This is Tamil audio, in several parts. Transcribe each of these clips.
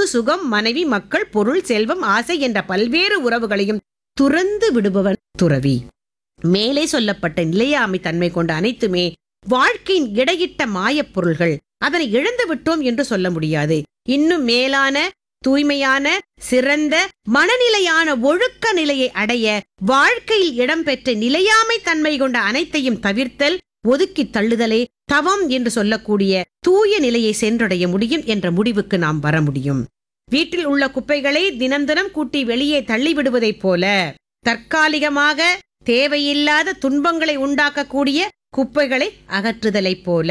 அழகு சுகம் மனைவி மக்கள் பொருள் செல்வம் ஆசை என்ற பல்வேறு உறவுகளையும் துறந்து விடுபவன் துறவி மேலே சொல்லப்பட்ட நிலையாமை தன்மை கொண்ட அனைத்துமே வாழ்க்கையின் இடையிட்ட மாயப் பொருள்கள் அதனை இழந்து விட்டோம் என்று சொல்ல முடியாது இன்னும் மேலான தூய்மையான சிறந்த மனநிலையான ஒழுக்க நிலையை அடைய வாழ்க்கையில் இடம்பெற்ற நிலையாமை தன்மை கொண்ட அனைத்தையும் தவிர்த்தல் ஒதுக்கித் தள்ளுதலே தவம் என்று சொல்லக்கூடிய தூய நிலையை சென்றடைய முடியும் என்ற முடிவுக்கு நாம் வர முடியும் வீட்டில் உள்ள குப்பைகளை தினம் தினம் கூட்டி வெளியே தள்ளிவிடுவதைப் போல தற்காலிகமாக தேவையில்லாத துன்பங்களை உண்டாக்கக்கூடிய குப்பைகளை அகற்றுதலைப் போல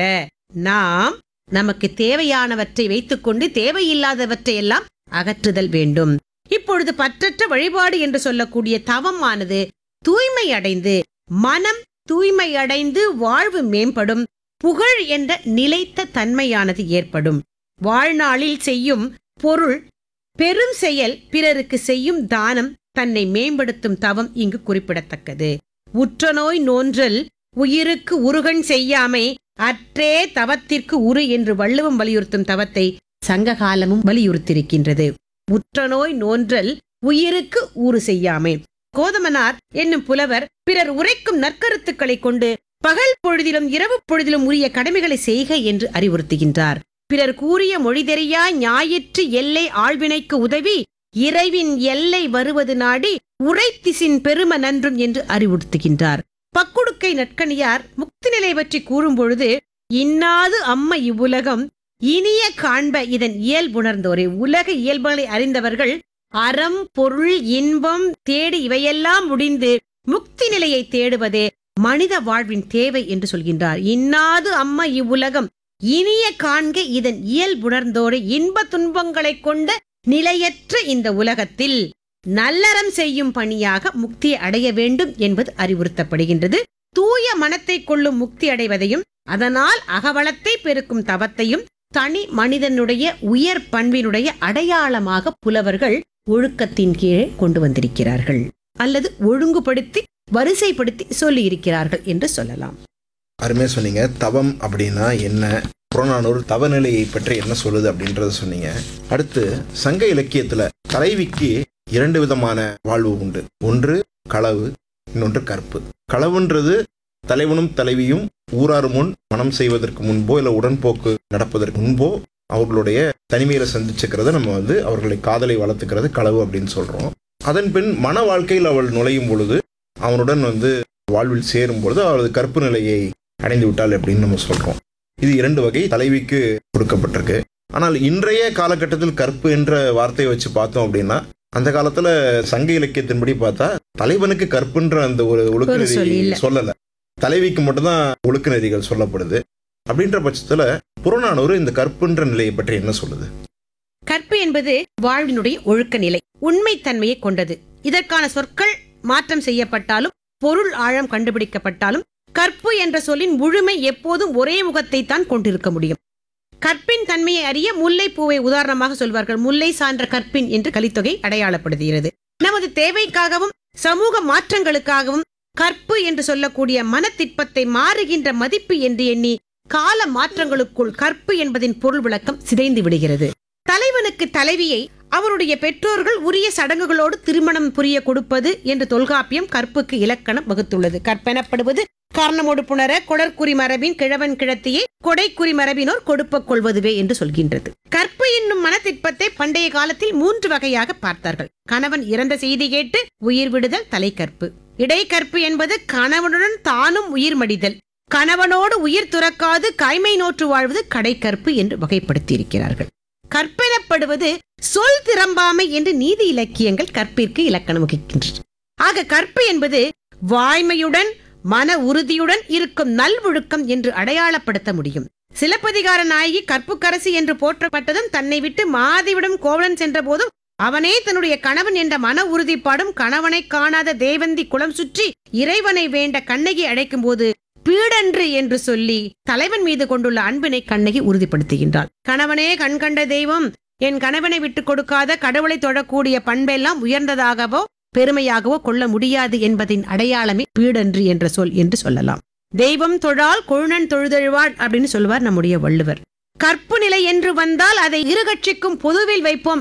நாம் நமக்கு தேவையானவற்றை வைத்துக்கொண்டு தேவையில்லாதவற்றை எல்லாம் அகற்றுதல் வேண்டும் இப்பொழுது பற்றற்ற வழிபாடு என்று சொல்லக்கூடிய தவமானது தூய்மை அடைந்து மனம் தூய்மை அடைந்து வாழ்வு மேம்படும் புகழ் என்ற நிலைத்த தன்மையானது ஏற்படும் வாழ்நாளில் செய்யும் பொருள் பெரும் செயல் பிறருக்கு செய்யும் தானம் தன்னை மேம்படுத்தும் தவம் இங்கு குறிப்பிடத்தக்கது உற்றநோய் நோன்றல் உயிருக்கு உருகன் செய்யாமை அற்றே தவத்திற்கு உரு என்று வள்ளுவம் வலியுறுத்தும் தவத்தை சங்ககாலமும் வலியுறுத்தியிருக்கின்றது உற்றநோய் நோன்றல் உயிருக்கு ஊறு செய்யாமை கோதமனார் என்னும் புலவர் பிறர் உரைக்கும் நற்கருத்துக்களை கொண்டு பகல் பொழுதிலும் இரவு பொழுதிலும் உரிய கடமைகளை செய்க என்று அறிவுறுத்துகின்றார் பிறர் கூறிய மொழி தெரியா ஞாயிற்று எல்லை ஆழ்வினைக்கு உதவி இறைவின் எல்லை வருவது நாடி உரைத்திசின் பெரும நன்றும் என்று அறிவுறுத்துகின்றார் பக்குடுக்கை நற்கணியார் முக்தி நிலை பற்றி கூறும் பொழுது இன்னாது அம்ம இவ்வுலகம் இனிய காண்ப இதன் இயல்புணர்ந்தோரே உலக இயல்புகளை அறிந்தவர்கள் அறம் பொருள் இன்பம் தேடி இவையெல்லாம் முடிந்து முக்தி நிலையை தேடுவதே மனித வாழ்வின் தேவை என்று சொல்கின்றார் இன்னாது அம்மா இவ்வுலகம் இனிய காண்க இதன் இயல்புணர்ந்தோடு இன்ப துன்பங்களைக் கொண்ட நிலையற்ற இந்த உலகத்தில் நல்லறம் செய்யும் பணியாக முக்தி அடைய வேண்டும் என்பது அறிவுறுத்தப்படுகின்றது தூய மனத்தை கொள்ளும் முக்தி அடைவதையும் அதனால் அகவளத்தை பெருக்கும் தவத்தையும் தனி மனிதனுடைய உயர் பண்பினுடைய அடையாளமாக புலவர்கள் ஒழுக்கத்தின் கீழே கொண்டு வந்திருக்கிறார்கள் அல்லது ஒழுங்குபடுத்தி வரிசைப்படுத்தி சொல்லி இருக்கிறார்கள் என்று சொல்லலாம் அருமையா சொன்னீங்க தவம் அப்படின்னா என்ன புறநானூறு தவநிலையை பற்றி என்ன சொல்லுது அப்படின்றத சொன்னீங்க அடுத்து சங்க இலக்கியத்துல தலைவிக்கு இரண்டு விதமான வாழ்வு உண்டு ஒன்று களவு இன்னொன்று கற்பு களவுன்றது தலைவனும் தலைவியும் ஊரார் முன் மனம் செய்வதற்கு முன்போ இல்லை உடன்போக்கு நடப்பதற்கு முன்போ அவர்களுடைய தனிமையில சந்திச்சுக்கிறத நம்ம வந்து அவர்களை காதலை வளர்த்துக்கிறது களவு அப்படின்னு சொல்றோம் அதன் பின் மன வாழ்க்கையில் அவள் நுழையும் பொழுது அவனுடன் வந்து வாழ்வில் சேரும் பொழுது அவளது கற்பு நிலையை அடைந்து விட்டாள் அப்படின்னு நம்ம சொல்றோம் இது இரண்டு வகை தலைவிக்கு கொடுக்கப்பட்டிருக்கு ஆனால் இன்றைய காலகட்டத்தில் கற்பு என்ற வார்த்தையை வச்சு பார்த்தோம் அப்படின்னா அந்த காலத்துல சங்க இலக்கியத்தின்படி பார்த்தா தலைவனுக்கு கற்புன்ற அந்த ஒரு ஒழுக்க ஒரு சொல் நெறி இல்ல. சொல்லல தலைவிக்கு மட்டும்தான் ஒழுக்க நெறிகள் சொல்லப்படுது அப்படின்ற பட்சத்துல புறநானூறு இந்த கற்புன்ற நிலையை பற்றி என்ன சொல்லுது கற்பு என்பது வாழ்வினுடைய ஒழுக்க நிலை உண்மைத்தன்மையை கொண்டது இதற்கான சொற்கள் மாற்றம் செய்யப்பட்டாலும் பொருள் ஆழம் கண்டுபிடிக்கப்பட்டாலும் கற்பு என்ற சொல்லின் முழுமை எப்போதும் ஒரே முகத்தை தான் கொண்டிருக்க முடியும் கற்பின் தன்மையை அறிய முல்லை பூவை உதாரணமாக சொல்வார்கள் முல்லை சான்ற கற்பின் என்று கலித்தொகை அடையாளப்படுத்துகிறது நமது தேவைக்காகவும் சமூக மாற்றங்களுக்காகவும் கற்பு என்று சொல்லக்கூடிய மனத்திற்பத்தை மாறுகின்ற மதிப்பு என்று எண்ணி கால மாற்றங்களுக்குள் கற்பு என்பதின் பொருள் விளக்கம் சிதைந்து விடுகிறது தலைவனுக்கு தலைவியை அவருடைய பெற்றோர்கள் உரிய சடங்குகளோடு திருமணம் புரிய கொடுப்பது என்று தொல்காப்பியம் கற்புக்கு இலக்கணம் வகுத்துள்ளது கற்பெனப்படுவது காரணமோடு புணர கொடற்குறி மரபின் கிழவன் கிழத்தியை கொடைக்குறி மரபினோர் கொடுப்ப கொள்வதுவே என்று சொல்கின்றது கற்பு என்னும் மனத்திற்பத்தை பண்டைய காலத்தில் மூன்று வகையாக பார்த்தார்கள் கணவன் இறந்த செய்தி கேட்டு உயிர் விடுதல் தலைக்கற்பு இடைக்கற்பு என்பது கணவனுடன் தானும் உயிர் மடிதல் கணவனோடு உயிர் துறக்காது கைமை நோற்று வாழ்வது கடைக்கற்பு என்று வகைப்படுத்தி இருக்கிறார்கள் கற்பெனப்படுவது சொல் திறம்பாமை என்று நீதி இலக்கியங்கள் கற்பிற்கு இலக்கணம் வகிக்கின்றன ஆக கற்பு என்பது வாய்மையுடன் மன உறுதியுடன் இருக்கும் நல்வொழுக்கம் என்று அடையாளப்படுத்த முடியும் சிலப்பதிகார நாயகி கற்புக்கரசி என்று போற்றப்பட்டதும் தன்னை விட்டு மாதிவிடம் கோவலன் சென்ற போதும் அவனே தன்னுடைய கணவன் என்ற மன உறுதிப்பாடும் கணவனை காணாத தேவந்தி குளம் சுற்றி இறைவனை வேண்ட கண்ணகி அழைக்கும் போது பீடன்று என்று சொல்லி தலைவன் மீது கொண்டுள்ள அன்பினை கண்ணகி உறுதிப்படுத்துகின்றாள் கணவனே கண் கண்ட தெய்வம் என் கணவனை விட்டுக் கொடுக்காத கடவுளை தொழக்கூடிய பண்பெல்லாம் உயர்ந்ததாகவோ பெருமையாகவோ கொள்ள முடியாது என்பதின் அடையாளமே பீடன்று என்ற சொல் என்று சொல்லலாம் தெய்வம் தொழால் கொழுநன் தொழுதெழுவாள் அப்படின்னு சொல்லுவார் நம்முடைய வள்ளுவர் கற்பு நிலை என்று வந்தால் அதை இரு கட்சிக்கும் பொதுவில் வைப்போம்